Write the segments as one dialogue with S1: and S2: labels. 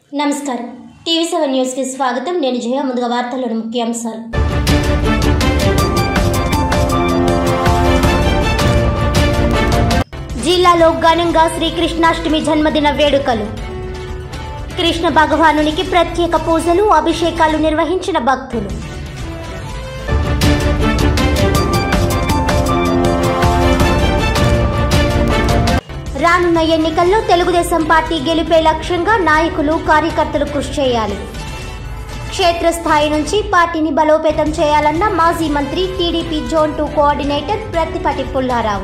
S1: నమస్కారం TV seven న్యూస్కి స్వాగతం నేను జయ ముందుగా వార్తల్లోని ముఖ్యాంశాలు జిల్లాలో ఘనంగా శ్రీకృష్ణాష్టమి జన్మదిన వేడుకలు కృష్ణ భగవానునికి ప్రత్యేక పూజలు అభిషేకాలు నిర్వహించిన భక్తులు రానున్న ఎన్నికల్లో తెలుగుదేశం పార్టీ గెలిపే లక్ష్యంగా నాయకులు కార్యకర్తలు కృషి చేయాలి క్షేత్రస్థాయి నుంచి పార్టీని బలోపేతం చేయాలన్న మాజీ మంత్రి TDP zone two coordinator Prathipati Pullarao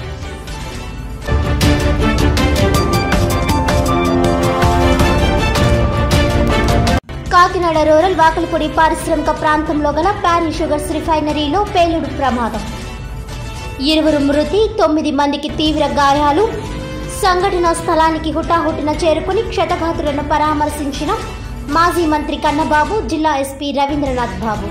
S1: Kakinada rural Vakalapudi పారిశ్రామిక ప్రాంతంలో గల ప్యారీ షుగర్స్ రిఫైనరీలో పేలుడు ప్రమాదం ఇరువురు మృతి తొమ్మిది మందికి తీవ్ర గాయాలు సంఘటన స్థలానికి హుటాహుటిన చేరుకుని క్షతగాతులను పరామర్శించిన మాజీ మంత్రి కన్నబాబు జిల్లా ఎస్పీ రవీంద్రనాథ్ బాబు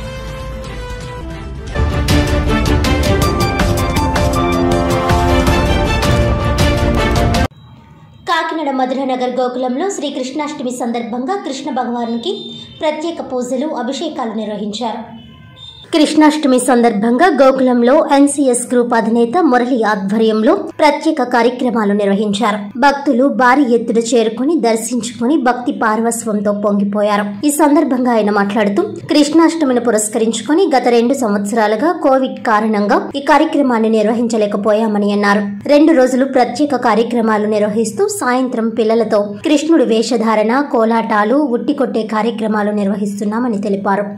S1: కాకినాడ మధురనగర్ గోకులంలో శ్రీకృష్ణాష్టమి సందర్భంగా కృష్ణ భగవానునికి ప్రత్యేక పూజలు అభిషేకాలు నిర్వహించారు కృష్ణాష్టమి సందర్భంగా గోకులంలో ఎన్సీఎస్ గ్రూప్ అధినేత మురళి ఆధ్వర్యంలో ప్రత్యేక కార్యక్రమాలు నిర్వహించారు భక్తులు భారీ ఎత్తున చేరుకుని దర్శించుకుని భక్తి పార్వస్వంతో పొంగిపోయారు ఈ సందర్భంగా ఆయన మాట్లాడుతూ కృష్ణాష్టమిని పురస్కరించుకుని గత రెండు సంవత్సరాలుగా కోవిడ్ కారణంగా ఈ కార్యక్రమాన్ని నిర్వహించలేకపోయామని అన్నారు రెండు రోజులు ప్రత్యేక కార్యక్రమాలు నిర్వహిస్తూ సాయంత్రం పిల్లలతో కృష్ణుడి వేషధారణ కోలాటాలు ఉట్టి కొట్టే కార్యక్రమాలు నిర్వహిస్తున్నామని తెలిపారు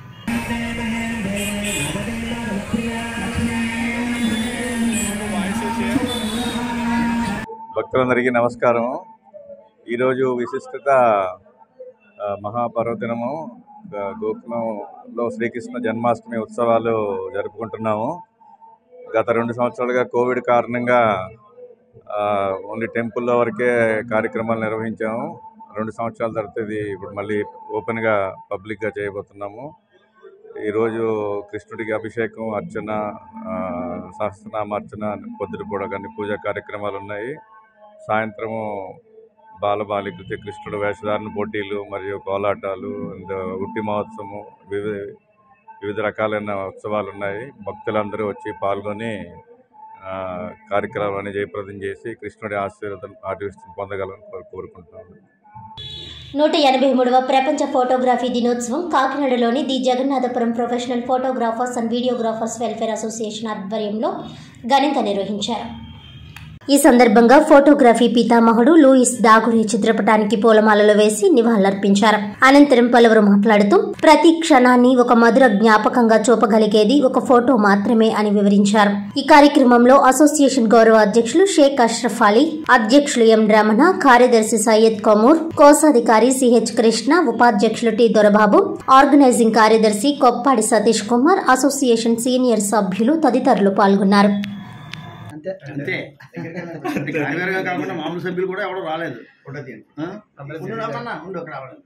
S2: భక్తులందరికీ నమస్కారం ఈరోజు విశిష్టత ఆ, మహాపర్వదినము ఆ, గోకులంలో శ్రీకృష్ణ జన్మాష్టమి ఉత్సవాలు జరుపుకుంటున్నాము గత రెండు సంవత్సరాలుగా కోవిడ్ కారణంగా ఆ, ఓన్లీ టెంపుల్లో వరకే కార్యక్రమాలు నిర్వహించాము రెండు సంవత్సరాల తర్వాత ఇది ఇప్పుడు మళ్ళీ ఓపెన్గా పబ్లిక్గా చేయబోతున్నాము ఈరోజు కృష్ణుడికి అభిషేకం అర్చన ఆ, సహస్రనామార్చన పొద్దుటిపూట కానీ పూజా కార్యక్రమాలు ఉన్నాయి సాయంత్రము బాలబాలికలకి కృష్ణుడు వేషధారణ పోటీలు మరియు కోలాటాలు అండ్ ఉట్టి మహోత్సవం వివిధ వివిధ రకాలైన ఉత్సవాలు ఉన్నాయి భక్తులందరూ వచ్చి పాల్గొని ఆ, కార్యక్రమాన్ని జయప్రదం చేసి కృష్ణుడి ఆశీర్వాదం ఆశీస్సులు పొందగలని కోరు- కోరుకుంటున్నాను
S1: నూట ఎనభై మూడవ ప్రపంచ ఫోటోగ్రఫీ దినోత్సవం కాకినాడలోని the Jagannathapuram professional photographers and videographers welfare association ఆధ్వర్యంలో ఘనంగా నిర్వహించారు ఈ సందర్భంగా ఫోటోగ్రఫీ పితామహుడు లూయిస్ దాగురే చిత్రపటానికి పూలమాలలు వేసి నివాళులర్పించారు అనంతరం పలువురు మాట్లాడుతూ ప్రతి క్షణాన్ని ఒక మధుర జ్ఞాపకంగా చూపగలిగేది ఒక ఫోటో మాత్రమే అని వివరించారు ఈ కార్యక్రమంలో అసోసియేషన్ గౌరవ అధ్యక్షులు షేక్ అష్రఫ్ అలీ అధ్యక్షులు ఎం రమణ కార్యదర్శి సయ్యద్ కొమూర్ కోశాధికారి సిహెచ్ కృష్ణ ఉపాధ్యక్షులు టి దొరబాబు ఆర్గనైజింగ్ కార్యదర్శి కొప్పాడి సతీష్ కుమార్ అసోసియేషన్ సీనియర్ సభ్యులు తదితరులు పాల్గొన్నారు
S3: అంతే అంతే కార్యవర్గం కాకుండా మామూలు సభ్యులు కూడా ఎవరు రాలేదు ఆ? ఉండు రమ్మన్నా, ఉండు ఒక రావడం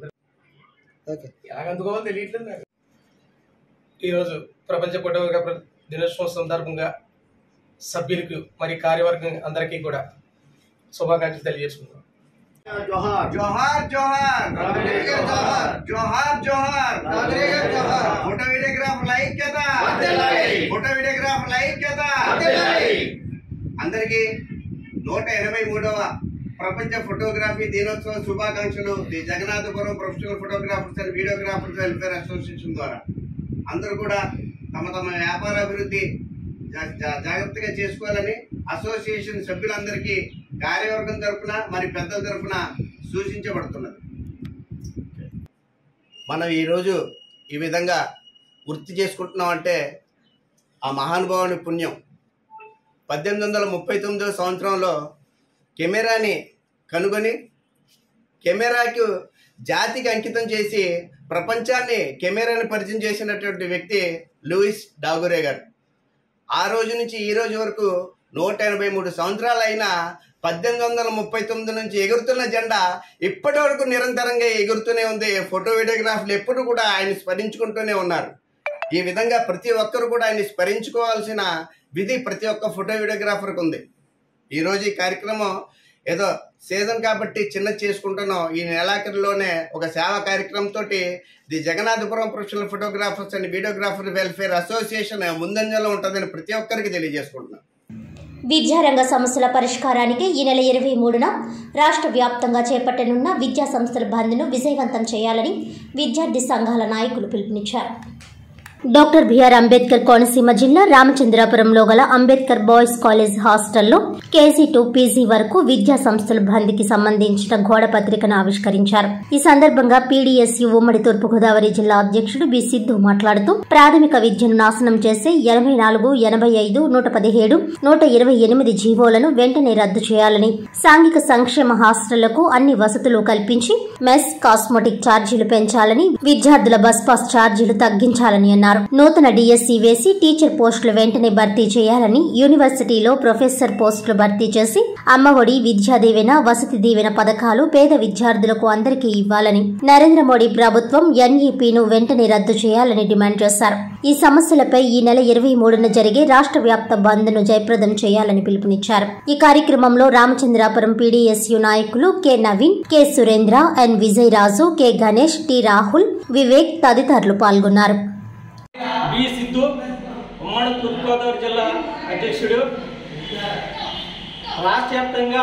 S4: ఎలాగందుకోవాలో తెలియట్లేదు నాకు ఈరోజు ప్రపంచ ఫోటోగ్రాఫర్ దినోత్సవం సందర్భంగా సభ్యులకు మరి కార్యవర్గం అందరికీ కూడా శుభాకాంక్షలు తెలియజేసుకుంటున్నాం
S3: జోహార్ జోహార్ జోహార్ జోహార్ జోహార్ జోహార్ ఫోటో వీడియోగ్రాఫ్ లైక్ కదా ఫోటో వీడియోగ్రాఫ్ లైక్ కదా అందరికి నూట ఎనభై మూడవ ప్రపంచ ఫోటోగ్రఫీ దినోత్సవ శుభాకాంక్షలు the Jagannathapuram professional photographers and videographers welfare association ద్వారా అందరూ కూడా తమ తమ వ్యాపార అభివృద్ధి జా- జా- జాగ్రత్తగా చేసుకోవాలని అసోసియేషన్ సభ్యులందరికీ కార్యవర్గం తరపున మరి పెద్దల తరపున సూచించబడుతున్నది మనం ఈరోజు ఈ విధంగా గుర్తు చేసుకుంటున్నామంటే ఆ మహానుభావుని పుణ్యం పద్దెనిమిది వందల ముప్పై తొమ్మిదవ సంవత్సరంలో కెమెరాని కనుగొని కెమెరాకు జాతికి అంకితం చేసి ప్రపంచాన్ని కెమెరాని పరిచయం చేసినటువంటి వ్యక్తి లూయిస్ డాగురే గారు ఆ రోజు నుంచి ఈ రోజు వరకు నూట ఎనభై మూడు సంవత్సరాలు అయినా పద్దెనిమిది వందల ముప్పై తొమ్మిది నుంచి ఎగురుతున్న జెండా ఇప్పటి వరకు నిరంతరంగా ఎగురుతూనే ఉంది ఫోటో వీడియోగ్రాఫర్లు ఎప్పుడు కూడా ఆయన స్మరించుకుంటూనే ఉన్నారు ఈ విధంగా ప్రతి ఒక్కరు కూడా ఆయన్ని స్మరించుకోవాల్సిన విధి ప్రతి ఒక్క ఫోటో వీడియోగ్రాఫర్కి ఉంది ఈరోజు ఈ కార్యక్రమం ఏదో సీజన్ కాబట్టి చిన్న చేసుకుంటున్నాం ఈ నెలాఖరులోనే ఒక సేవా కార్యక్రమంతో the Jagannathapuram professional photographers and videographer welfare association ముందంజలో ఉంటుందని ప్రతి ఒక్కరికి తెలియజేసుకుంటున్నాం
S1: విద్యారంగ సమస్యల పరిష్కారానికి ఈ నెల ఇరవై మూడున రాష్ట్ర వ్యాప్తంగా చేపట్టనున్న విద్యా సంస్థల బంద్ను విజయవంతం చేయాలని విద్యార్థి సంఘాల నాయకులు పిలుపునిచ్చారు డాక్టర్ బిఆర్ అంబేద్కర్ కోనసీమ జిల్లా రామచంద్రాపురంలో గల అంబేద్కర్ బాయ్స్ కాలేజ్ హాస్టల్లో కేజీ టు పీజీ వరకు విద్యా సంస్థల బంద్కి సంబంధించిన గోడ పత్రికను ఆవిష్కరించారు ఈ సందర్భంగా పీడీఎస్యు ఉమ్మడి తూర్పుగోదావరి జిల్లా అధ్యక్షుడు బి సిద్ధు మాట్లాడుతూ ప్రాథమిక విద్యను నాశనం చేసే ఎనభై నాలుగు ఎనభై ఐదు నూట పదిహేడు నూట ఇరవై ఎనిమిది జీవోలను వెంటనే రద్దు చేయాలని సాంఘిక సంక్షేమ హాస్టళ్లకు అన్ని వసతులు కల్పించి మెస్ కాస్మోటిక్ ఛార్జీలు పెంచాలని విద్యార్థుల బస్ పాస్ ఛార్జీలు తగ్గించాలని అన్నారు నూతన డిఎస్సి వేసి టీచర్ పోస్టులు వెంటనే భర్తీ చేయాలని యూనివర్సిటీలో ప్రొఫెసర్ పోస్టులు భర్తీ చేసి అమ్మఒడి విద్యా దీవెన వసతి దీవెన పథకాలు పేద విద్యార్థులకు అందరికీ ఇవ్వాలని నరేంద్ర మోడీ ప్రభుత్వం ఎన్ఈపీను వెంటనే రద్దు చేయాలని డిమాండ్ చేశారు ఈ సమస్యలపై ఈ నెల ఇరవై మూడున జరిగే రాష్ట్ర వ్యాప్త బంద్ ను జయప్రదం చేయాలని పిలుపునిచ్చారు ఈ కార్యక్రమంలో రామచంద్రాపురం పీడీఎస్యు నాయకులు K Naveen K Surendra N Vijay Raju K Ganesh T Rahul Vivek తదితరులు పాల్గొన్నారు
S5: బి సిద్ధు ఉమ్మడి తూర్పుగోదావరి జిల్లా అధ్యక్షుడు రాష్ట్ర వ్యాప్తంగా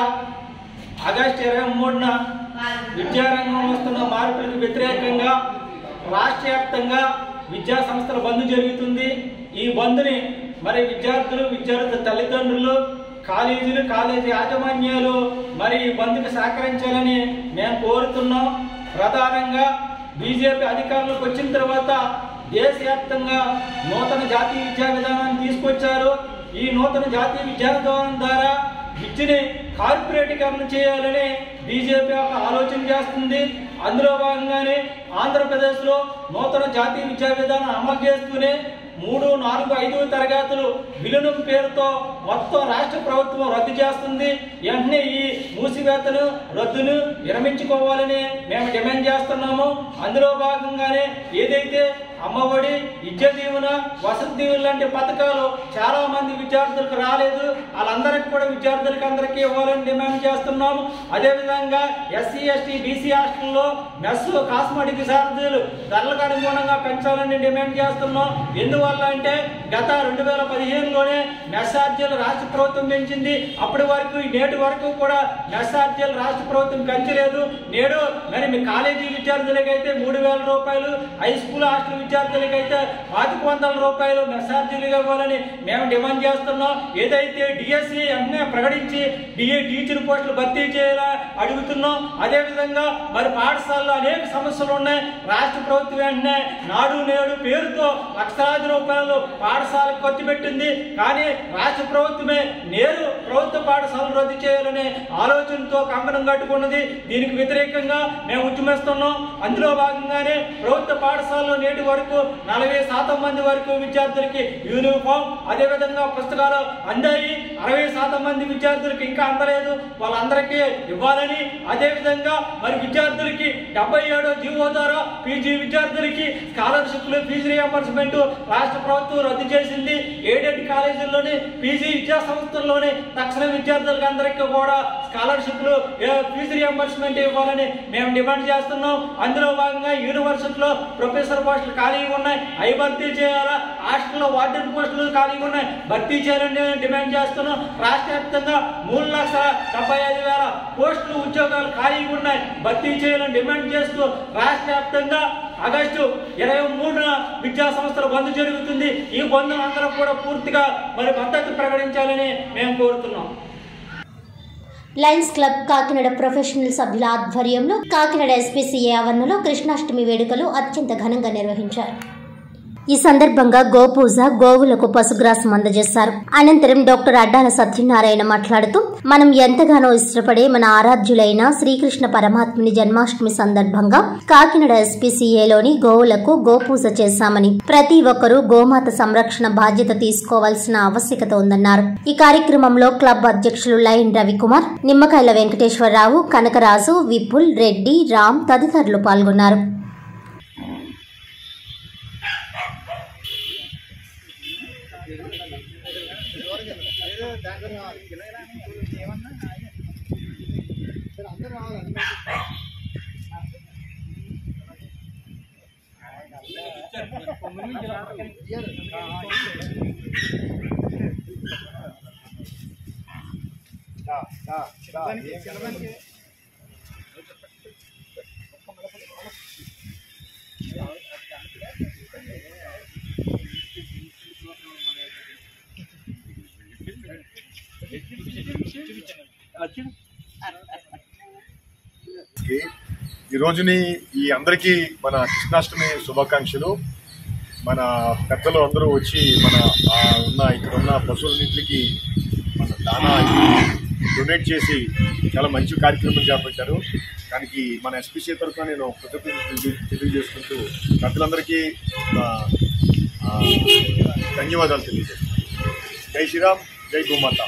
S5: ఆగస్టు ఇరవై మూడున విద్యారంగంలో వస్తున్న మార్పులకు వ్యతిరేకంగా రాష్ట్ర వ్యాప్తంగా విద్యా సంస్థల బంద్ జరుగుతుంది ఈ బంద్ని మరి విద్యార్థులు విద్యార్థుల తల్లిదండ్రులు కాలేజీలు కాలేజీ యాజమాన్యాలు మరి ఈ బంద్కి సహకరించాలని మేము కోరుతున్నాం ప్రధానంగా బీజేపీ అధికారంలోకి వచ్చిన తర్వాత దేశవ్యాప్తంగా నూతన జాతీయ విద్యా విధానాన్ని తీసుకొచ్చారు ఈ నూతన జాతీయ విద్యా విధానం ద్వారా విద్యని కార్పొరేటీకరణ చేయాలని బీజేపీ ఒక ఆలోచన చేస్తుంది అందులో భాగంగానే ఆంధ్రప్రదేశ్లో నూతన జాతీయ విద్యా విధానం అమలు చేస్తూనే మూడు నాలుగు ఐదు తరగతులు విలీనం పేరుతో మొత్తం రాష్ట్ర ప్రభుత్వం రద్దు చేస్తుంది వెంటనే ఈ మూసివేతను రద్దును విరమించుకోవాలని మేము డిమాండ్ చేస్తున్నాము అందులో భాగంగానే ఏదైతే అమ్మఒడి విద్య దీవెన వసతి దీవెన లాంటి పథకాలు చాలా మంది విద్యార్థులకు రాలేదు వాళ్ళందరికీ కూడా విద్యార్థులకు అందరికీ ఇవ్వాలని డిమాండ్ చేస్తున్నాము అదేవిధంగా ఎస్సీ ఎస్టీ బీసీ హాస్టల్లో మెస్ కాస్మెటిక్ ఛార్జీలు ధరలకు అనుగుణంగా పెంచాలని డిమాండ్ చేస్తున్నాం ఎందువల్ల అంటే గత రెండు వేల పదిహేనులోనే మెస్ ఛార్జీలు రాష్ట్ర ప్రభుత్వం పెంచింది అప్పటి వరకు ఈ నేటి వరకు కూడా మెస్ ఛార్జీలు రాష్ట్ర ప్రభుత్వం పెంచలేదు నేడు మరి మీ కాలేజీ విద్యార్థులకైతే మూడు వేల రూపాయలు హై స్కూల్ హాస్టల్ విద్యార్థులకైతే పాతిక వందల రూపాయలు మెస్ ఛార్జీలుగా ఇవ్వాలని మేము డిమాండ్ చేస్తున్నాం ఏదైతే డిఎస్సి వెంటనే ప్రకటించి డిఏ టీచర్ పోస్టులు భర్తీ చేయాలా అడుగుతున్నాం అదేవిధంగా మరి పాఠశాలలో అనేక సమస్యలు ఉన్నాయి రాష్ట్ర ప్రభుత్వం వెంటనే నాడు నేడు పేరుతో లక్షలాది రూపాయలు పాఠశాలకు ఖర్చు పెట్టింది కానీ రాష్ట్ర ప్రభుత్వమే నేరు ప్రభుత్వ పాఠశాలను రద్దు చేయాలనే ఆలోచనతో కంకణం కట్టుకున్నది దీనికి వ్యతిరేకంగా మేము ఉద్యమిస్తున్నాం అందులో భాగంగానే ప్రభుత్వ పాఠశాలలో నేటి వరకు నలభై శాతం మంది వరకు విద్యార్థులకి యూనిఫామ్ అదేవిధంగా పుస్తకాలు అందాయి అరవై శాతం మంది విద్యార్థులకి ఇంకా అందలేదు వాళ్ళందరికీ ఇవ్వాలని అదేవిధంగా మరి విద్యార్థులకి డెబ్బై ఏడో జీవో ద్వారా పీజీ విద్యార్థులకి స్కాలర్షిప్లు ఫీజు రియంబర్స్మెంట్ రాష్ట్ర ప్రభుత్వం రద్దు చేసింది ఎయిడెడ్ కాలేజీల్లోని పీజీ విద్యా సంస్థల్లోని తక్షణ విద్యార్థులకు అందరికీ కూడా స్కాలర్షిప్లు ఏ, ఫీజు రియంబర్స్మెంట్ ఇవ్వాలని మేము డిమాండ్ చేస్తున్నాం అందులో భాగంగా యూనివర్సిటీలో ప్రొఫెసర్ పోస్టులు ఖాళీగా ఉన్నాయి అవి భర్తీ చేయాలా హాస్టల్లో వార్డెన్ పోస్టులు ఖాళీగా ఉన్నాయి భర్తీ చేయాలని డిమాండ్ చేస్తున్నాం రాష్ట్ర వ్యాప్తంగా మూడు లక్షల డెబ్బై ఐదు వేల పోస్టులు ఉద్యోగాలు ఖాళీగా ఉన్నాయి భర్తీ చేయాలని డిమాండ్ చేస్తూ రాష్ట్ర వ్యాప్తంగా ఆగస్టు ఇరవై మూడున విద్యా సంస్థల బంద్ జరుగుతుంది ఈ బంద్ అందరం కూడా పూర్తిగా మరి మద్దతు ప్రకటించాలని మేము కోరుతున్నాం
S1: లయన్స్ క్లబ్ కాకినాడ ప్రొఫెషనల్ సభ్యుల ఆధ్వర్యంలో కాకినాడ ఎస్పీసీఏ ఆవరణలో కృష్ణాష్టమి వేడుకలు అత్యంత ఘనంగా నిర్వహించారు ఈ సందర్భంగా గోపూజ గోవులకు పశుగ్రాసం అందజేశారు అనంతరం డాక్టర్ అడ్డాల సత్యనారాయణ మాట్లాడుతూ మనం ఎంతగానో ఇష్టపడే మన ఆరాధ్యులైన శ్రీకృష్ణ పరమాత్ముని జన్మాష్టమి సందర్భంగా కాకినాడ ఎస్పీసీఏలోని గోవులకు గోపూజ చేశామని ప్రతి ఒక్కరూ గోమాత సంరక్షణ బాధ్యత తీసుకోవాల్సిన ఆవశ్యకత ఉందన్నారు ఈ కార్యక్రమంలో క్లబ్ అధ్యక్షులు లైన్ రవికుమార్ నిమ్మకాయల వెంకటేశ్వరరావు కనకరాజు విపుల్ రెడ్డి రామ్ తదితరులు పాల్గొన్నారు
S6: కి ఈ రోజుని ఈ అందరికీ మన కృష్ణాష్టమి శుభాకాంక్షలు మన పెద్దలు అందరూ వచ్చి మన ఆ ఉన్న ఇక్కడ ఉన్న పశువులన్నింటికి మన దానా డొనేట్ చేసి చాలా మంచి కార్యక్రమం చేపట్టారు దానికి మన ఎస్పీసీ తరఫున నేను కృతజ్ఞతలు తెలి- తెలియజేసుకుంటూ పెద్దలందరికీ నా, ఆ, ధన్యవాదాలు తెలియజేస్తున్నాను జై శ్రీరామ్ జై గోమాత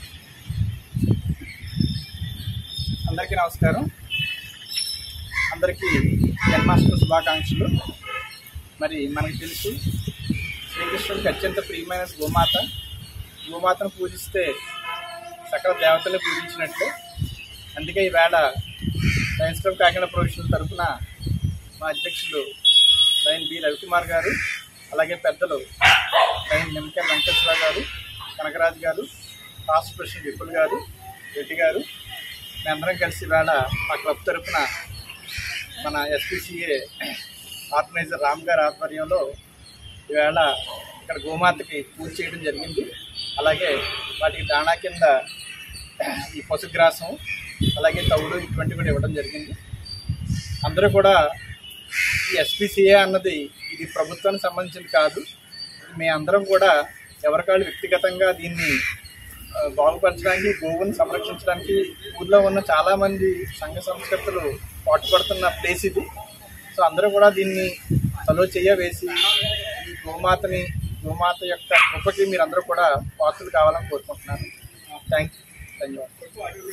S7: అందరికీ నమస్కారం అందరికీ జన్మాష్టమి శుభాకాంక్షలు మరి మనకు తెలుసు శ్రీకృష్ణుడికి అత్యంత ప్రియమైన గోమాత గోమాతను పూజిస్తే సకల దేవతలు పూజించినట్లే అందుకే ఈవేళ లయన్స్ క్లబ్ కాకినాడ ప్రొఫెషనల్ తరఫున మా అధ్యక్షులు లయన్ బి రవికుమార్ గారు అలాగే పెద్దలు లయన్ నిమ్మకాయ వెంకటేశ్వర గారు కనకరాజు గారు రాష్ట్ర ప్రెసిడెంట్ విపుల్ గారు రెడ్డి గారు మేమందరం కలిసి వేళ మా క్లబ్ తరఫున మన ఎస్పీసీఏ ఆర్గనైజర్ రామ్ గారి ఆధ్వర్యంలో ఈవేళ ఇక్కడ గోమాతకి పూజ చేయడం జరిగింది అలాగే వాటికి దాణా కింద ఈ పశుగ్రాసం అలాగే తవుడు ఇటువంటి కూడా ఇవ్వడం జరిగింది అందరూ కూడా ఈ ఎస్పీసీఏ అన్నది ఇది ప్రభుత్వానికి సంబంధించింది కాదు మీ అందరం కూడా ఎవరికాళ్ళు వ్యక్తిగతంగా దీన్ని ఆ, బాగుపరచడానికి గోవుని సంరక్షించడానికి ఊర్లో ఉన్న చాలా మంది సంఘ సంస్కృతులు పాటుపడుతున్న ప్లేస్ ఇది సో అందరూ కూడా దీన్ని తలో చెయ్య వేసి ఈ గోమాతని గోమాత యొక్క కృపకి మీరందరూ కూడా పాత్రలు కావాలని కోరుకుంటున్నాను థ్యాంక్ యూ ధన్యవాదాలు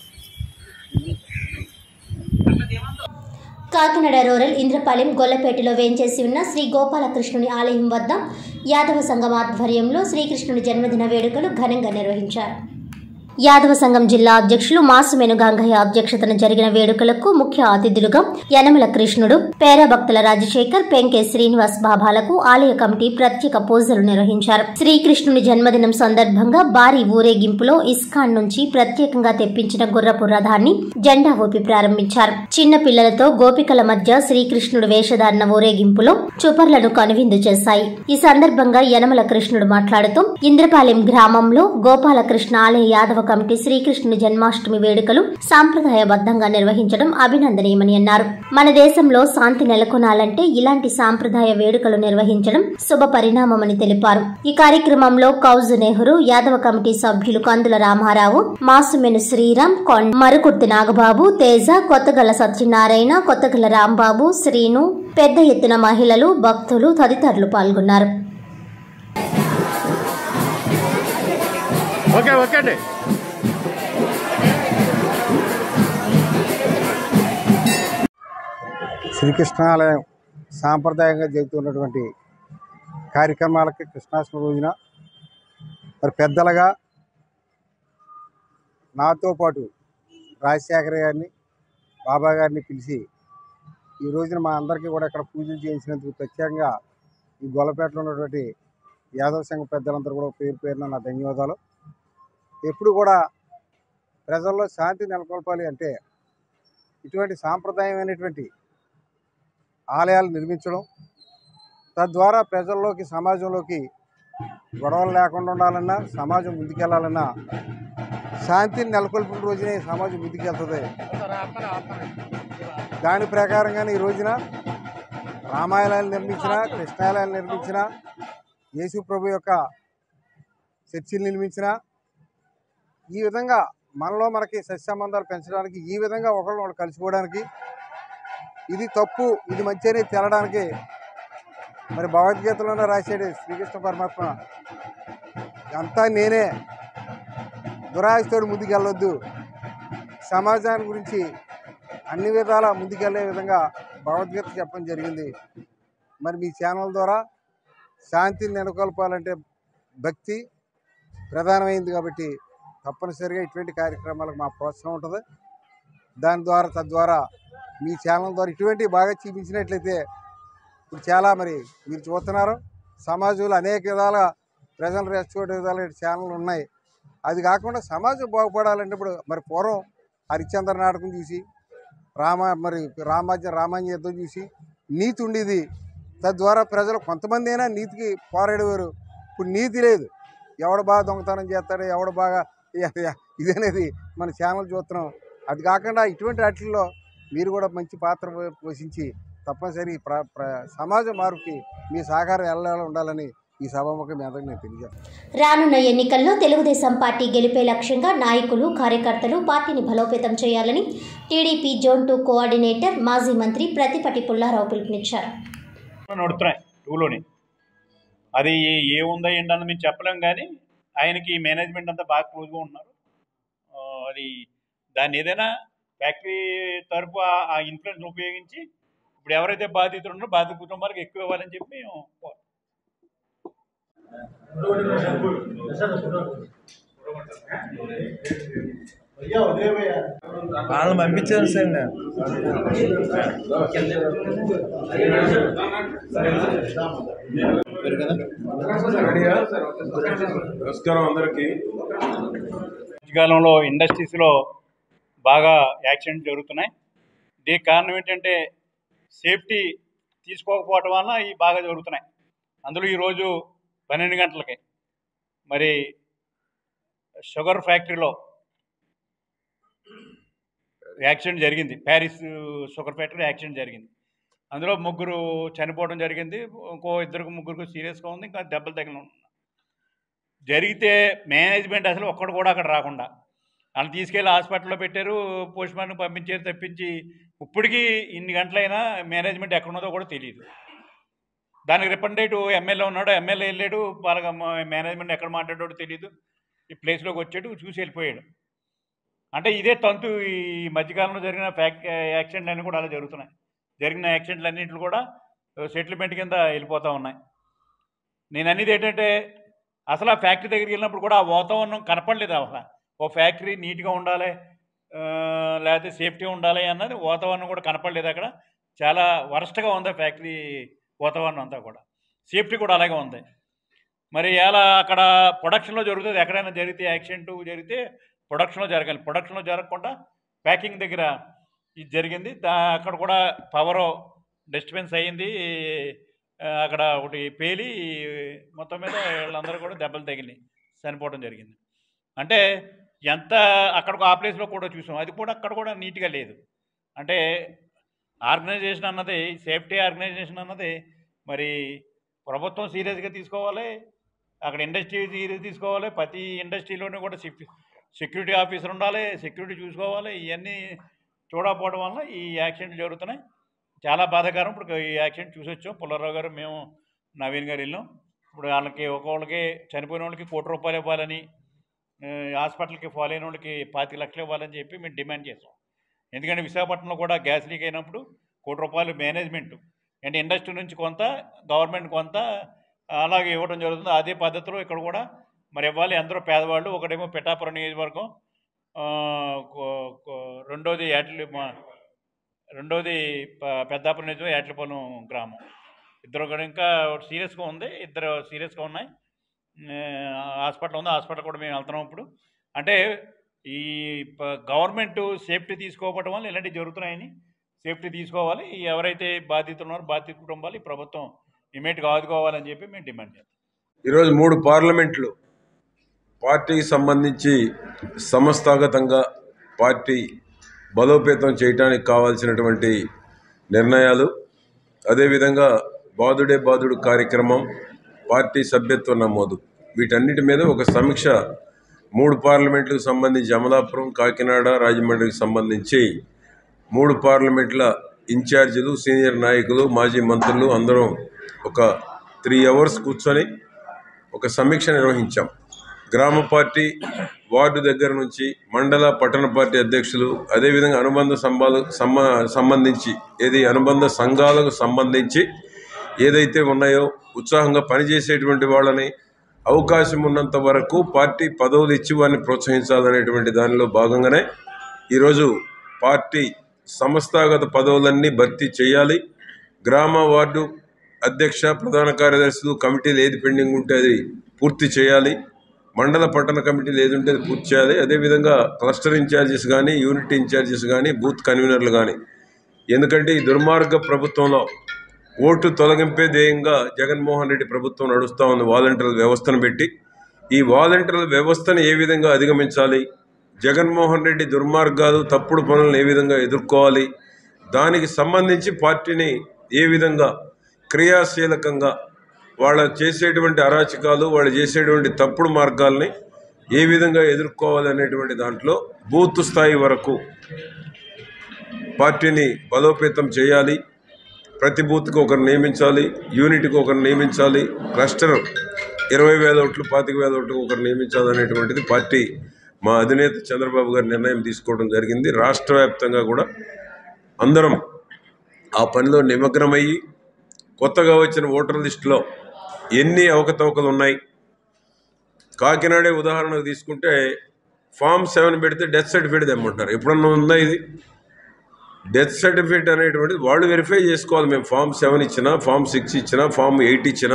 S1: కాకినాడ రూరల్ ఇంద్రపాలెం గొల్లపేటలో వేంచేసి ఉన్న శ్రీ గోపాలకృష్ణుని ఆలయం వద్ద యాదవ సంఘం ఆధ్వర్యంలో శ్రీకృష్ణుని జన్మదిన వేడుకలు ఘనంగా నిర్వహించారు యాదవ సంఘం జిల్లా అధ్యక్షులు మాసుమేను గంగయ్య అధ్యక్షతన జరిగిన వేడుకలకు ముఖ్య అతిథులుగా యనమల కృష్ణుడు పేరభక్తుల రాజశేఖర్ పెంకే శ్రీనివాస్ బాబాలకు ఆలయ కమిటీ ప్రత్యేక పూజలు నిర్వహించారు శ్రీకృష్ణుని జన్మదినం సందర్భంగా భారీ ఊరేగింపులో ఇస్కాన్ నుంచి ప్రత్యేకంగా తెప్పించిన గుర్రపు రథాన్ని జెండా ఊపి ప్రారంభించారు చిన్న పిల్లలతో గోపికల మధ్య శ్రీకృష్ణుడు వేషధారణ ఊరేగింపులో చుపర్లను కనువిందు చేశాయి ఈ సందర్భంగా యనమల కృష్ణుడు మాట్లాడుతూ ఇంద్రపాలెం గ్రామంలో గోపాలకృష్ణ ఆలయ యాదవ కమిటీ శ్రీకృష్ణుని జన్మాష్టమి వేడుకలు సాంప్రదాయబద్ధంగా నిర్వహించడం అభినందనీయమని అన్నారు మన దేశంలో శాంతి నెలకొనాలంటే ఇలాంటి సాంప్రదాయ వేడుకలు నిర్వహించడం శుభ పరిణామమని తెలిపారు ఈ కార్యక్రమంలో కౌజు నెహ్రూ యాదవ కమిటీ సభ్యులు కందుల రామారావు మాసుమెను శ్రీరామ్ కొండ మరుకుర్తి నాగబాబు తేజ కొత్తగల సత్యనారాయణ కొత్తగల రాంబాబు శ్రీను పెద్ద ఎత్తున మహిళలు భక్తులు తదితరులు పాల్గొన్నారు
S6: ఓకే ఓకే అండి
S8: శ్రీకృష్ణాలయం సాంప్రదాయంగా జరుగుతున్నటువంటి కార్యక్రమాలకి కృష్ణాష్టమి రోజున మరి పెద్దలుగా నాతో పాటు రాజశేఖర్ గారిని బాబా గారిని పిలిచి ఈ రోజున మా అందరికీ కూడా ఇక్కడ పూజలు చేయించినందుకు ప్రత్యేకంగా ఈ గొల్లపేటలో ఉన్నటువంటి యాదవ సంఘ పెద్దలందరూ కూడా పేరు పేరున నా ధన్యవాదాలు ఎప్పుడు కూడా ప్రజల్లో శాంతి నెలకొల్పాలి అంటే ఇటువంటి సాంప్రదాయమైనటువంటి ఆలయాలు నిర్మించడం తద్వారా ప్రజల్లోకి సమాజంలోకి గొడవలు లేకుండా ఉండాలన్నా సమాజం ముందుకెళ్లాలన్నా శాంతిని నెలకొల్పిన రోజునే సమాజం ముందుకెళ్తుంది దాని ప్రకారంగానే ఈ రోజున రామాలయాలు నిర్మించిన కృష్ణాలయాలు నిర్మించిన యేసు ప్రభు యొక్క చర్చిలు నిర్మించిన ఈ విధంగా మనలో మనకి సత్సంబంధాలు పెంచడానికి ఈ విధంగా ఒకళ్ళు ఒకళ్ళు కలిసిపోవడానికి ఇది తప్పు ఇది మంచి అని తెలడానికి మరి భగవద్గీతలోనే రాశాడు శ్రీకృష్ణ పరమాత్మ అంతా నేనే దురాశతోడు ముందుకెళ్ళొద్దు సమాజాన్ని గురించి అన్ని విధాల ముందుకెళ్లే విధంగా భగవద్గీత చెప్పడం జరిగింది మరి మీ ఛానల్ ద్వారా శాంతిని నెలకొల్పాలంటే భక్తి ప్రధానమైంది కాబట్టి తప్పనిసరిగా ఇటువంటి కార్యక్రమాలకు మా ప్రోత్సాహం ఉంటుంది దాని ద్వారా తద్వారా మీ ఛానల్ ద్వారా ఇటువంటి బాగా చూపించినట్లయితే ఇప్పుడు చాలా మరి మీరు చూస్తున్నారు సమాజంలో అనేక విధాల ప్రజలు రెచ్చగొట్టే విధాల ఛానళ్ళు ఉన్నాయి అది కాకుండా సమాజం బాగుపడాలంటే ఇప్పుడు మరి పూర్వం హరిశ్చంద్ర నాటకం చూసి రామ మరి రామాజ్యం రామాంజ యుద్ధం చూసి నీతి ఉండేది తద్వారా ప్రజలు కొంతమంది అయినా నీతికి పోరాడేవారు ఇప్పుడు నీతి లేదు ఎవడు బాగా దొంగతనం చేస్తాడు ఎవడు బాగా ఇదనేది మన ఛానల్ చూస్తున్నాం అది కాకుండా ఇటువంటి వాటిల్లో మీరు కూడా మంచి పాత్ర పో- పోషించి తప్పనిసరి ప్ర ప్ర సమాజ మార్పుకి మీ సహకారం ఎలా ఉండాలని ఈ సభాముఖం మీ అందరికీ నేను తెలియజేస్తాను
S1: రానున్న ఎన్నికల్లో తెలుగుదేశం పార్టీ గెలిపే లక్ష్యంగా నాయకులు కార్యకర్తలు పార్టీని బలోపేతం చేయాలని టీడీపీ జోన్ టూ కోఆర్డినేటర్ మాజీ మంత్రి ప్రతిపటి పుల్లారావు పిలుపునిచ్చారు
S9: నడుతున్నాయి టూలోని అది ఏముందో ఏంటన్నది మేము చెప్పలేం కానీ ఆయనకి మేనేజ్మెంట్ అంతా బాగా క్లోజ్గా ఉన్నారు ఆ, అది దాన్ని ఏదైనా ఫ్యాక్టరీ తరపు ఆ- ఆ ఇన్ఫ్లుయెన్స్ ఉపయోగించి ఇప్పుడు ఎవరైతే బాధితులు ఉన్నారో బాధిత కుటుంబాలకు ఎక్కువ ఇవ్వాలని చెప్పి మేము కో-
S10: వాళ్ళని పంపించారు సార్
S11: నమస్కారం అందరికీ
S9: మధ్యకాలంలో ఇండస్ట్రీస్లో బాగా యాక్సిడెంట్ జరుగుతున్నాయి దీనికి కారణం ఏంటంటే సేఫ్టీ తీసుకోకపోవటం వల్ల ఇవి బాగా జరుగుతున్నాయి అందులో ఈరోజు పన్నెండు గంటలకి మరి షుగర్ ఫ్యాక్టరీలో యాక్సిడెంట్ జరిగింది ప్యారిస్ షుగర్ ఫ్యాక్టరీ యాక్సిడెంట్ జరిగింది అందులో ముగ్గురు చనిపోవడం జరిగింది ఇంకో ఇద్దరికి ముగ్గురికి సీరియస్గా ఉంది ఇంకా దెబ్బలు తగిలి ఉన్నాయి జరిగితే మేనేజ్మెంట్ అసలు ఒక్కడు కూడా అక్కడ రాకుండా వాళ్ళని తీసుకెళ్ళి హాస్పిటల్లో పెట్టారు పోస్ట్ మార్టం పంపించారు తప్పించి ఇప్పటికీ ఇన్ని గంటలైనా మేనేజ్మెంట్ ఎక్కడ ఉన్నదో కూడా తెలియదు దానికి రిప్రజెంటేటివ్ ఎమ్మెల్యే ఉన్నాడు ఎమ్మెల్యే వెళ్ళాడు వాళ్ళకి మేనేజ్మెంట్ ఎక్కడ మాట్లాడాడో తెలియదు ఈ ప్లేస్లోకి వచ్చాడు చూసి వెళ్ళిపోయాడు అంటే ఇదే తంతు ఈ మధ్యకాలంలో జరిగిన ఫ్యాక్ యాక్సిడెంట్లు అన్నీ కూడా అలా జరుగుతున్నాయి జరిగిన యాక్సిడెంట్లు అన్నింటిలో కూడా సెటిల్మెంట్ కింద వెళ్ళిపోతూ ఉన్నాయి నేను అనేది ఏంటంటే అసలు ఆ ఫ్యాక్టరీ దగ్గరికి వెళ్ళినప్పుడు కూడా ఆ వాతావరణం కనపడలేదు అసలు ఓ ఫ్యాక్టరీ నీట్గా ఉండాలి ఆ, లేకపోతే సేఫ్టీ ఉండాలి అన్నది వాతావరణం కూడా కనపడలేదు అక్కడ చాలా వరస్ట్గా ఉంది ఫ్యాక్టరీ వాతావరణం అంతా కూడా సేఫ్టీ కూడా అలాగే ఉంది మరి ఎలా అక్కడ ప్రొడక్షన్లో జరుగుతుంది ఎక్కడైనా జరిగితే యాక్సిడెంట్ జరిగితే ప్రొడక్షన్లో జరగాలి ప్రొడక్షన్లో జరగకుండా ప్యాకింగ్ దగ్గర ఇది జరిగింది దా అక్కడ కూడా పవర్ డిస్టర్బెన్స్ అయ్యింది ఆ, అక్కడ ఒకటి పేలి మొత్తం మీద వీళ్ళందరూ కూడా దెబ్బలు తగిలి చనిపోవడం జరిగింది అంటే ఎంత అక్కడ ఆ ప్లేస్లో కూడా చూసాం అది కూడా అక్కడ కూడా నీట్గా లేదు అంటే ఆర్గనైజేషన్ అన్నది సేఫ్టీ ఆర్గనైజేషన్ అన్నది మరి ప్రభుత్వం సీరియస్గా తీసుకోవాలి అక్కడ ఇండస్ట్రీ సీరియస్ తీసుకోవాలి ప్రతి ఇండస్ట్రీలోనూ కూడా సెక్యూరిటీ ఆఫీసర్ ఉండాలి సెక్యూరిటీ చూసుకోవాలి ఇవన్నీ చూడకపోవడం వల్ల ఈ యాక్సిడెంట్లు జరుగుతున్నాయి చాలా బాధాకరం ఇప్పుడు ఈ యాక్సిడెంట్ చూసి వచ్చాం పుల్లారావు గారు మేము నవీన్ గారు వెళ్ళాం ఇప్పుడు వాళ్ళకి ఒక్కొక్కళ్ళకి చనిపోయిన వాళ్ళకి కోటి రూపాయలు ఇవ్వాలని ఆ, హాస్పిటల్కి ఫాలో అయిన వాళ్ళకి పాతి లక్షలు ఇవ్వాలని చెప్పి మేము డిమాండ్ చేసాం ఎందుకంటే విశాఖపట్నంలో కూడా గ్యాస్ లీక్ అయినప్పుడు కోటి రూపాయలు మేనేజ్మెంట్ అంటే ఇండస్ట్రీ నుంచి కొంత గవర్నమెంట్ కొంత అలాగే ఇవ్వడం జరుగుతుంది అదే పద్ధతిలో ఇక్కడ కూడా మరి ఇవ్వాలి అందరూ పేదవాళ్ళు ఒకటేమో పిఠాపురం నియోజకవర్గం ఆ, కో- కో- రెండోది యాట్లి మా- రెండోది ప- పెద్దాపురం నియోజకవర్గం యాట్లపాలెం గ్రామం ఇద్దరు కూడా ఇంకా సీరియస్గా ఉంది ఇద్దరు సీరియస్గా ఉన్నాయి ఆ, హాస్పిటల్ ఉంది హాస్పిటల్ కూడా మేము వెళ్తున్నాం ఇప్పుడు అంటే ఈ ప- గవర్నమెంట్ సేఫ్టీ తీసుకోకపోవడం వల్ల ఇలాంటివి జరుగుతున్నాయని సేఫ్టీ తీసుకోవాలి ఈ ఎవరైతే బాధితులు ఉన్నారో బాధిత కుటుంబాలు ఈ ప్రభుత్వం ఇమీడియట్గా ఆదుకోవాలని చెప్పి మేము డిమాండ్ చేస్తాం
S11: ఈరోజు మూడు పార్లమెంట్లు పార్టీకి సంబంధించి సంస్థాగతంగా పార్టీ బలోపేతం చేయడానికి కావాల్సినటువంటి నిర్ణయాలు అదేవిధంగా బాదుడే బాదుడు కార్యక్రమం పార్టీ సభ్యత్వ నమోదు వీటన్నిటి మీద ఒక సమీక్ష మూడు పార్లమెంట్లకు సంబంధించి అమలాపురం కాకినాడ రాజమండ్రికి సంబంధించి మూడు పార్లమెంట్ల ఇన్ఛార్జీలు సీనియర్ నాయకులు మాజీ మంత్రులు అందరం ఒక త్రీ అవర్స్ కూర్చొని ఒక సమీక్ష నిర్వహించాం గ్రామ పార్టీ వార్డు దగ్గర నుంచి మండల పట్టణ పార్టీ అధ్యక్షులు అదేవిధంగా అనుబంధ సంబాలు సంబ సంబంధించి ఏది అనుబంధ సంఘాలకు సంబంధించి ఏదైతే ఉన్నాయో ఉత్సాహంగా పనిచేసేటువంటి వాళ్ళని అవకాశం ఉన్నంత వరకు పార్టీ పదవులు ఇచ్చి వారిని ప్రోత్సహించాలనేటువంటి దానిలో భాగంగానే ఈరోజు పార్టీ సంస్థాగత పదవులన్నీ భర్తీ చేయాలి గ్రామ వార్డు అధ్యక్ష ప్రధాన కార్యదర్శులు కమిటీలు ఏది పెండింగ్ ఉంటే అది పూర్తి చేయాలి మండల పట్టణ కమిటీలు ఏది ఉంటే అది పూర్తి చేయాలి అదేవిధంగా క్లస్టర్ ఇన్ఛార్జెస్ కానీ యూనిట్ ఇన్ఛార్జెస్ కానీ బూత్ కన్వీనర్లు కానీ ఎందుకంటే ఈ దుర్మార్గ ప్రభుత్వంలో ఓటు తొలగింపే ధ్యేయంగా జగన్మోహన్ రెడ్డి ప్రభుత్వం నడుస్తూ ఉంది వాలంటీర్ల వ్యవస్థను పెట్టి ఈ వాలంటీర్ల వ్యవస్థను ఏ విధంగా అధిగమించాలి జగన్మోహన్ రెడ్డి దుర్మార్గాలు తప్పుడు పనులను ఏ విధంగా ఎదుర్కోవాలి దానికి సంబంధించి పార్టీని ఏ విధంగా క్రియాశీలకంగా వాళ్ళ చేసేటువంటి అరాచకాలు వాళ్ళు చేసేటువంటి తప్పుడు మార్గాల్ని ఏ విధంగా ఎదుర్కోవాలి అనేటువంటి దాంట్లో బూత్ స్థాయి వరకు పార్టీని బలోపేతం చేయాలి ప్రతి బూత్కి ఒకరు నియమించాలి యూనిట్కి ఒకరు నియమించాలి క్లస్టర్ ఇరవై వేల ఓట్లు పాతిక వేల ఓట్లు ఒకరు నియమించాలి అనేటువంటిది పార్టీ మా అధినేత చంద్రబాబు గారి నిర్ణయం తీసుకోవడం జరిగింది రాష్ట్ర వ్యాప్తంగా కూడా అందరం ఆ పనిలో నిమగ్నమయ్యి కొత్తగా వచ్చిన ఓటర్ లిస్టులో ఎన్ని అవకతవకలు ఉన్నాయి కాకినాడే ఉదాహరణకు తీసుకుంటే ఫామ్ సెవెన్ పెడితే డెత్ సర్టిఫికేట్ తెమ్మంటారు ఎప్పుడన్నా ఉందా ఇది డెత్ సర్టిఫికేట్ అనేటువంటిది వాళ్ళు వెరిఫై చేసుకోవాలి మేము ఫామ్ సెవెన్ ఇచ్చినా ఫామ్ సిక్స్ ఇచ్చినా ఫామ్ ఎయిట్ ఇచ్చినా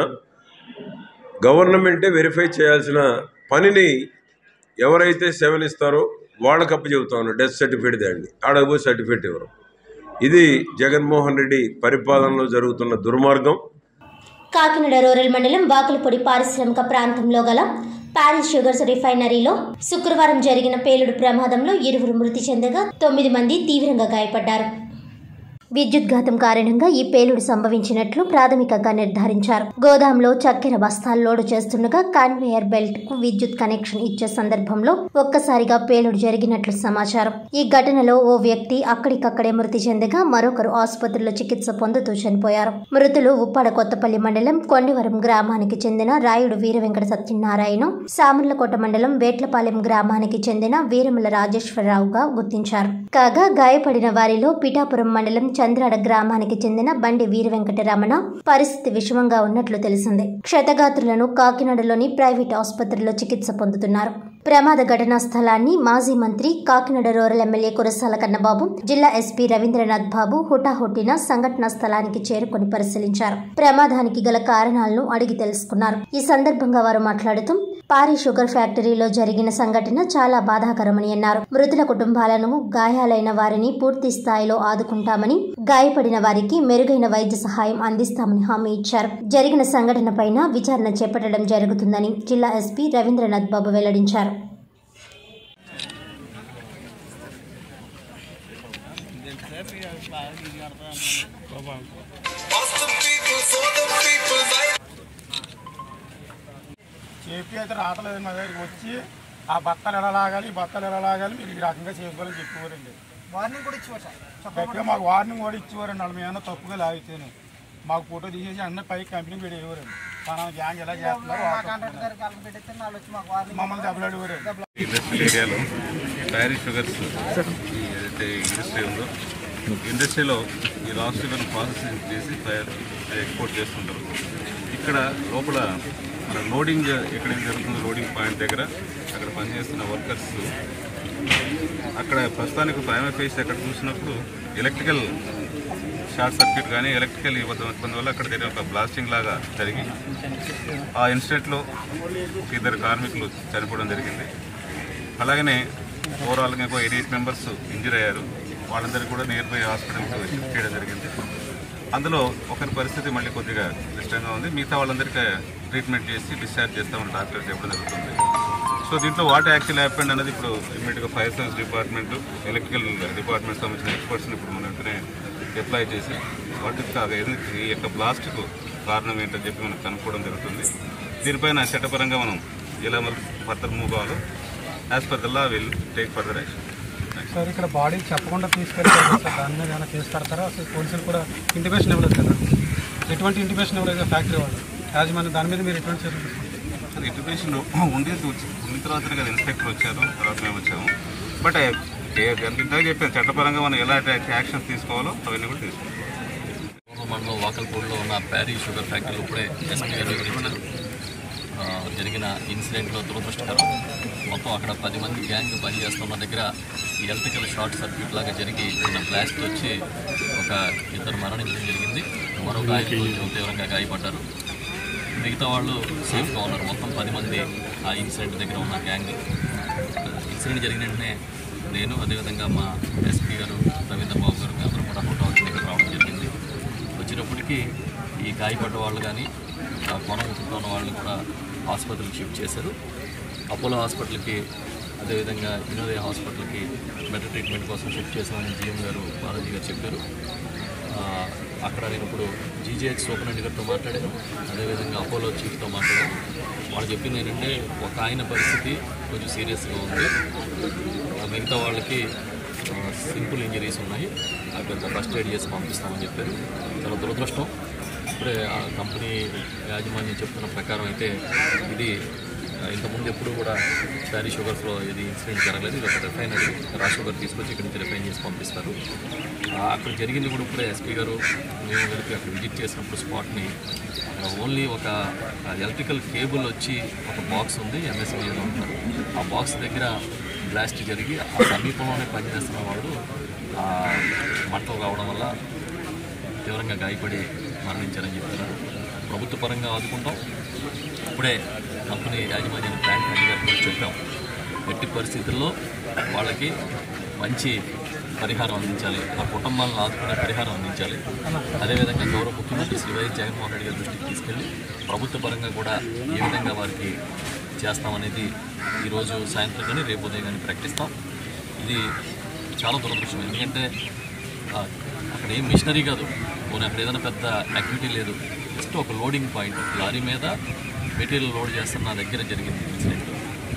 S11: గవర్నమెంటే వెరిఫై చేయాల్సిన పనిని ఎవరైతే సెవెన్ ఇస్తారో వాళ్ళకి అప్పచెబుతాను డెత్ సర్టిఫికేట్ తేండి ఆడకపోయి సర్టిఫికేట్ ఇవ్వరు ఇది జగన్మోహన్ రెడ్డి పరిపాలనలో జరుగుతున్న దుర్మార్గం
S1: కాకినాడ రూరల్ మండలం బాకులపొడి పారిశ్రామిక ప్రాంతంలో గల ప్యారిస్ షుగర్స్ రిఫైనరీలో శుక్రవారం జరిగిన పేలుడు ప్రమాదంలో ఇరువురు మృతి చెందగా తొమ్మిది మంది తీవ్రంగా గాయపడ్డారు విద్యుద్ఘాతం కారణంగా ఈ పేలుడు సంభవించినట్లు ప్రాథమికంగా నిర్ధారించారు గోదాంలో చక్కెర బస్తాలు లోడు చేస్తుండగా కాన్వేయర్ బెల్ట్ కు విద్యుత్ కనెక్షన్ ఇచ్చే సందర్భంలో ఒక్కసారిగా పేలుడు జరిగినట్లు సమాచారం ఈ ఘటనలో ఓ వ్యక్తి అక్కడికక్కడే మృతి చెందగా మరొకరు ఆసుపత్రిలో చికిత్స పొందుతూ చనిపోయారు మృతులు ఉప్పాడ కొత్తపల్లి మండలం కొండివరం గ్రామానికి చెందిన రాయుడు వీర వెంకట సత్యనారాయణ సామర్లకోట మండలం వేట్లపాలెం గ్రామానికి చెందిన వీరముల రాజేశ్వరరావుగా గుర్తించారు కాగా గాయపడిన వారిలో పిఠాపురం మండలం చంద్రాడ గ్రామానికి చెందిన బండి వీర వెంకటరమణ పరిస్థితి విషమంగా ఉన్నట్లు తెలిసింది క్షతగాత్రులను కాకినాడలోని ప్రైవేట్ ఆసుపత్రిలో చికిత్స పొందుతున్నారు ప్రమాద ఘటనా స్థలాన్ని మాజీ మంత్రి కాకినాడ రూరల్ ఎమ్మెల్యే కురసాల కన్నబాబు జిల్లా ఎస్పీ రవీంద్రనాథ్ బాబు హుటాహుటిన సంఘటనా స్థలానికి చేరుకొని పరిశీలించారు ప్రమాదానికి గల కారణాలను అడిగి తెలుసుకున్నారు ఈ సందర్భంగా వారు మాట్లాడుతూ పారి షుగర్ ఫ్యాక్టరీలో జరిగిన సంఘటన చాలా బాధాకరమని అన్నారు మృతుల కుటుంబాలను గాయాలైన వారిని పూర్తి స్థాయిలో ఆదుకుంటామని గాయపడిన వారికి మెరుగైన వైద్య సహాయం అందిస్తామని హామీ ఇచ్చారు జరిగిన సంఘటన పైన విచారణ చేపట్టడం జరుగుతుందని జిల్లా ఎస్పీ రవీంద్రనాథ్ బాబు వెల్లడించారు
S10: చెప్పి అయితే రావట్లేదు మా దగ్గరికి వచ్చి ఆ బత్తాలు ఎలా లాగాలి ఈ బత్తాలు ఎలా లాగాలి మీరు ఈ రకంగా చేసుకోవాలని చెప్పేవారండి వార్నింగ్ కూడా ఇచ్చేవారు గట్టిగా మాకు వార్నింగ్ కూడా ఇచ్చేవారండి వాళ్ళు మేము తప్పుగా లాగితేనే మాకు ఫోటో తీసేసి అన్న పై కంపెనీ పెట్టేవారండి మన గ్యాంగ్ ఎలా చేస్తున్నారు మమ్మల్ని దెబ్బలాడేవారండి
S2: ఇండస్ట్రియల్ ఏరియాలో ప్యారిస్ షుగర్స్ ఈ ఏదైతే ఇండస్ట్రీ ఉందో ఇండస్ట్రీలో ఈ రా షుగర్ ప్రాసెసింగ్ చేసి తయారు ఎక్స్పోర్ట్ చేస్తుంటారు ఇక్కడ లోపల మన లోడింగ్ ఎక్కడైతే జరుగుతుందో లోడింగ్ పాయింట్ దగ్గర అక్కడ పనిచేస్తున్న వర్కర్స్ అక్కడ ప్రస్తుతానికి ప్రైమరీ ఫేస్ అక్కడ చూసినప్పుడు ఎలక్ట్రికల్ షార్ట్ సర్క్యూట్ కానీ ఎలక్ట్రికల్ ఇబ్బంది ఇబ్బంది వల్ల అక్కడ జరిగిన ఒక బ్లాస్టింగ్ లాగా జరిగి ఆ ఇన్సిడెంట్లో ఒక ఇద్దరు కార్మికులు చనిపోవడం జరిగింది అలాగనే ఓవరాల్గా ఇంకో ఎయిటీ ఎయిట్ మెంబర్స్ ఇంజర్ అయ్యారు వాళ్ళందరికీ కూడా నియర్ బై హాస్పిటల్కి షిఫ్ట్ చేయడం జరిగింది అందులో ఒకరి పరిస్థితి మళ్ళీ కొద్దిగా క్లిష్టంగా ఉంది మిగతా వాళ్ళందరికీ ట్రీట్మెంట్ చేసి డిశ్చార్జ్ చేస్తామని డాక్టర్ చెప్పడం జరుగుతుంది సో దీంట్లో వాట్ యాక్చువల్ హ్యాపెండ్ అనేది ఇప్పుడు ఇమీడియట్గా fire service department electrical department సంబంధించిన ఎక్స్పర్ట్స్ని ఇప్పుడు మనం వెంటనే అప్లై చేసి వాటి ఈ యొక్క బ్లాస్ట్కు కారణం ఏంటని చెప్పి మనం కనుక్కోవడం జరుగుతుంది దీనిపైన చట్టపరంగా మనం ఎలా మరి ఫర్దర్ మూవ్ కావాలో as per the law will take further action
S10: sir ఇక్కడ బాడీ చెప్పకుండా తీసుకెళ్తారు సార్ దాని మీద ఏమైనా కేసు కడతారా అసలు పోలీసులు కూడా ఇంటిమేషన్ ఇవ్వలేదు కదా ఎటువంటి ఇంటిమేషన్ ఇవ్వలేదు కదా ఫ్యాక్టరీ వాళ్ళు యాజమాన్యం దాని మీద మీరు ఎటువంటి చర్యలు తీసుకుంటారు
S2: సార్ ఇంటిమేషన్ ఉండేది వచ్చి- ఉన్న తర్వాత కదా ఇన్స్పెక్టర్ వచ్చారు తర్వాత మేము వచ్చాము బట్ ఇంతగా చెప్పాను చట్టపరంగా మనం ఎలాంటి యాక్షన్స్ తీసుకోవాలో అవన్నీ కూడా తీసుకుంటాం
S12: మండలం వాకల్పూడిలో ఉన్న ప్యారీ షుగర్ ఫ్యాక్టరీలో ఇప్పుడే ఎస్పీ గారు వివరించారు ఆ, జరిగిన ఇన్సిడెంట్లో దురదృష్టకరం మొత్తం అక్కడ పది మంది గ్యాంగ్ పనిచేస్తున్న దగ్గర ఈ ఎలక్ట్రికల్ షార్ట్ సర్క్యూట్ లాగా జరిగి చిన్న బ్లాస్ట్ వచ్చి ఒక ఇద్దరు మరణించడం జరిగింది మరొక ఐదుగురు కొంచెం తీవ్రంగా గాయపడ్డారు మిగతా వాళ్ళు సేఫ్గా ఉన్నారు మొత్తం పది మంది ఆ ఇన్సిడెంట్ దగ్గర ఉన్న గ్యాంగ్ ఇన్సిడెంట్ జరిగిన వెంటనే నేను అదేవిధంగా మా ఎస్పీ గారు రవీంద్ర బాబు గారు అందరూ కూడా ఫోటో దగ్గర రావడం జరిగింది వచ్చినప్పటికీ ఈ గాయపడ్డ వాళ్ళు కానీ ఆ పొలం ఉన్న వాళ్ళు కూడా ఆసుపత్రికి షిఫ్ట్ చేశారు అపోలో హాస్పిటల్కి అదేవిధంగా వినోదయ హాస్పిటల్కి బెటర్ ట్రీట్మెంట్ కోసం షిఫ్ట్ చేసామని జీఎం గారు బాలాజీ గారు చెప్పారు ఆ, అక్కడ నేను ఇప్పుడు జీజేహెచ్ సూపరింటెండెంట్ గారితో మాట్లాడాను అదేవిధంగా అపోలో చీఫ్తో మాట్లాడాను వాళ్ళు చెప్పింది ఏంటంటే ఒక ఆయన పరిస్థితి కొంచెం సీరియస్గా ఉంది ఆ మిగతా వాళ్ళకి సింపుల్ ఇంజరీస్ ఉన్నాయి అవి కొంత ఫస్ట్ ఎయిడ్ చేసి పంపిస్తామని చెప్పారు చాలా దురదృష్టం ఇప్పుడే ఆ కంపెనీ యాజమాన్యం చెప్తున్న ప్రకారం అయితే ఇది ఆ, ఇంతకుముందు ఎప్పుడు కూడా ప్యారీ షుగర్స్లో ఇది ఇన్సిడెంట్ జరగలేదు ఇది ఒక రిఫైనరీ రా షుగర్ తీసుకొచ్చి ఇక్కడి నుంచి రిఫైన్ చేసి పంపిస్తారు ఆ, అక్కడ జరిగింది కూడా ఇప్పుడే ఎస్పీ గారు మేము కలిపి అక్కడ విజిట్ చేసినప్పుడు స్పాట్ని ఓన్లీ ఒక ఎలక్ట్రికల్ కేబుల్ వచ్చి ఒక బాక్స్ ఉంది ఎంఎస్బీలో ఉంటారు ఆ బాక్స్ దగ్గర బ్లాస్ట్ జరిగి ఆ సమీపంలోనే పనిచేస్తున్న వాళ్ళు ఆ మంటలు రావడం వల్ల తీవ్రంగా గాయపడి మరణించారని చెప్పారు ప్రభుత్వ పరంగా ఆదుకుంటాం ఇప్పుడే కంపెనీ యాజమాన్యాన్ని ప్లాంట్ మేనేజర్ కూడా చెప్పాం ఎట్టి పరిస్థితుల్లో వాళ్ళకి మంచి పరిహారం అందించాలి ఆ కుటుంబాలను ఆదుకునే పరిహారం అందించాలి అదేవిధంగా గౌరవ ముఖ్యమంత్రి శ్రీ వైఎస్ జగన్మోహన్ రెడ్డి గారి దృష్టికి తీసుకెళ్ళి ప్రభుత్వ పరంగా కూడా ఏ విధంగా వారికి చేస్తామనేది ఈరోజు సాయంత్రం కానీ రేపు ఉదయం కానీ ప్రకటిస్తాం ఇది చాలా దురదృష్టం ఎందుకంటే ఆ, అక్కడ ఏం మిషనరీ కాదు పోనీ అక్కడ ఏదైనా పెద్ద యాక్టివిటీ లేదు జస్ట్ ఒక లోడింగ్ పాయింట్ లారీ మీద మెటీరియల్ లోడ్ చేస్తున్న దగ్గర జరిగింది ఇన్సిడెంట్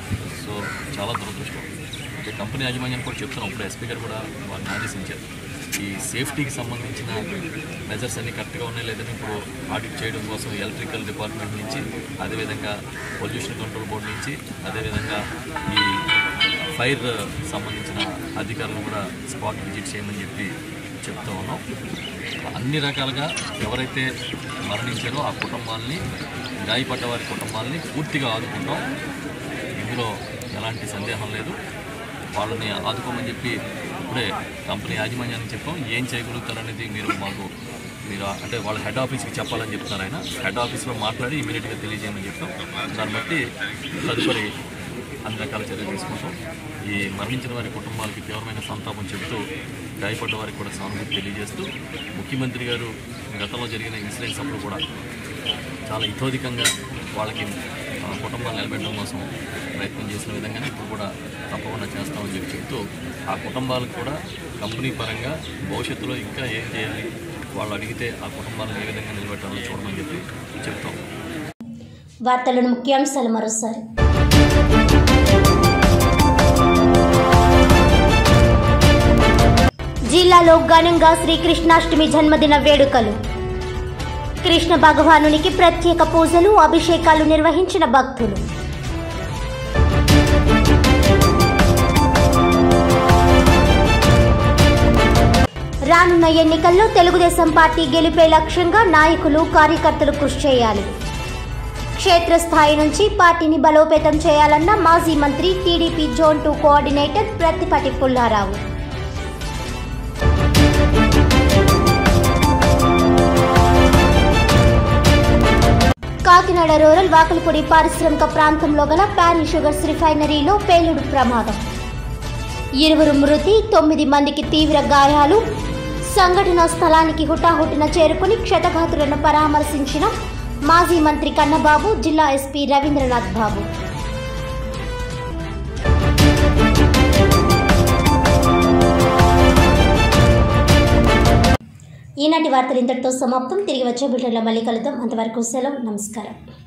S12: సో చాలా దురదృష్టం అంటే కంపెనీ యాజమాన్యం కూడా చెప్తున్నాం ఇప్పుడు ఎస్పీ గారు కూడా వారిని ఆదేశించారు ఈ సేఫ్టీకి సంబంధించిన మెజర్స్ అన్ని కరెక్ట్గా ఉన్నాయి లేదని ఇప్పుడు ఆడిట్ చేయడం కోసం ఎలక్ట్రికల్ డిపార్ట్మెంట్ నుంచి అదేవిధంగా పొల్యూషన్ కంట్రోల్ బోర్డు నుంచి అదేవిధంగా ఈ ఫైర్ సంబంధించిన అధికారులు కూడా స్పాట్ విజిట్ చేయమని చెప్పి చెప్తూ ఉన్నాం అన్ని రకాలుగా ఎవరైతే మరణించారో ఆ కుటుంబాలని గాయపడ్డ వారి కుటుంబాలని పూర్తిగా ఆదుకుంటాం ఇందులో ఎలాంటి సందేహం లేదు వాళ్ళని ఆదుకోమని చెప్పి ఇప్పుడే కంపెనీ యాజమాన్యానికి చెప్పాం ఏం చేయగలుగుతారనేది మీరు మాకు మీరు ఆ- అంటే వాళ్ళ హెడ్ ఆఫీస్కి చెప్పాలని చెప్తున్నారు ఆయన హెడ్ ఆఫీస్లో మాట్లాడి ఇమీడియట్గా తెలియజేయమని చెప్పాం దాన్ని బట్టి తదుపరి అన్ని రకాల చర్యలు తీసుకుంటాం ఈ మరణించిన వారి కుటుంబాలకి తీవ్రమైన సంతాపం చెబుతూ గాయపడ్డ వారికి కూడా సానుభూతి తెలియజేస్తూ ముఖ్యమంత్రి గారు గతంలో జరిగిన ఇన్సిడెంట్స్ అప్పుడు కూడా చాలా ఇతోధికంగా వాళ్ళకి ఆ, కుటుంబాలు నిలబెట్టడం కోసం ప్రయత్నం చేసిన విధంగానే ఇప్పుడు కూడా తప్పకుండా చేస్తామని చెప్పి చెప్తూ ఆ కుటుంబాలకు కూడా కంపెనీ పరంగా భవిష్యత్తులో ఇంకా ఏం చేయాలి వాళ్ళు అడిగితే ఆ కుటుంబాలను ఏ విధంగా నిలబెట్టాలో చూడమని చెప్పి చెప్తాం
S1: వార్తలను ముఖ్యాంశాలు మరోసారి జిల్లాలో ఘనంగా శ్రీకృష్ణాష్టమి జన్మదిన వేడుకలు కృష్ణ భగవానునికి ప్రత్యేక పూజలు అభిషేకాలు నిర్వహించిన భక్తులు రానున్న ఎన్నికల్లో తెలుగుదేశం పార్టీ గెలిపే లక్ష్యంగా నాయకులు కార్యకర్తలు కృషి చేయాలి క్షేత్రస్థాయి నుంచి పార్టీని బలోపేతం చేయాలన్న మాజీ మంత్రి TDP zone two coordinator Prathipati Pullarao Kakinada rural Vakalapudi పారిశ్రామిక ప్రాంతంలో గల ప్యారీ షుగర్స్ రిఫైనరీలో పేలుడు ప్రమాదం ఇరువురు మృతి తొమ్మిది మందికి తీవ్ర గాయాలు సంఘటనా స్థలానికి హుటాహుటిన చేరుకుని క్షతగాతులను పరామర్శించిన మాజీ మంత్రి కన్నబాబు జిల్లా ఎస్పీ రవీంద్రనాథ్ బాబు ఈనాటి వార్తలు ఇంతటితో సమాప్తం తిరిగి వచ్చే బిడ్డల మళ్ళీ కలుద్దాం అంతవరకు సెలవు నమస్కారం